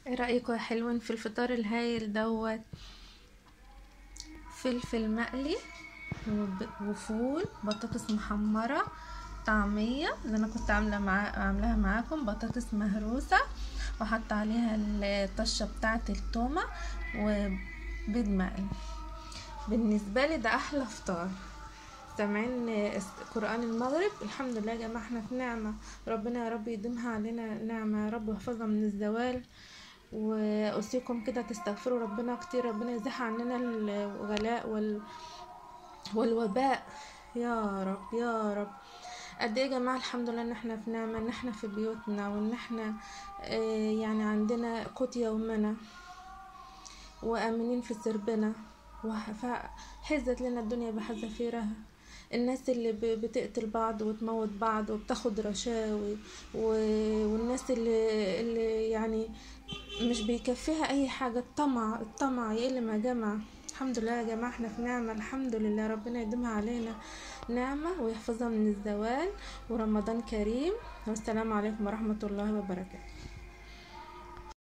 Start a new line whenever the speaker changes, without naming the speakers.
ايه رأيكم يا حلوين في الفطار الهايل دوت فلفل مقلي وب- وفول بطاطس محمرة طعمية اللي انا كنت عاملة مع... عاملاها معاكم بطاطس مهروسة وحط عليها الطشة بتاعة التومة وبيض مقلي بالنسبة لي ده احلى فطار سامعين اس- قرآن المغرب الحمد لله يا جماعة احنا في نعمة ربنا يا رب يديمها علينا نعمة يا رب ويحفظها من الزوال وأوصيكم كده تستغفروا ربنا كتير ربنا يزيح عننا الغلاء وال... والوباء يا رب يا رب قد ايه يا جماعة الحمد لله ان احنا في نعمة ان احنا في بيوتنا وان احنا اه يعني عندنا قوت يومنا وآمنين في سربنا وحزت لنا الدنيا بحذافيرها الناس اللي ب- بتقتل بعض وتموت بعض وبتاخد رشاوي و... والناس اللي, اللي يعني مش بيكفيها اي حاجة الطمع الطمع يقل ما جمع الحمد لله يا جماعة احنا في نعمة الحمد لله ربنا يديمها علينا نعمة ويحفظها من الزوال ورمضان كريم والسلام عليكم ورحمة الله وبركاته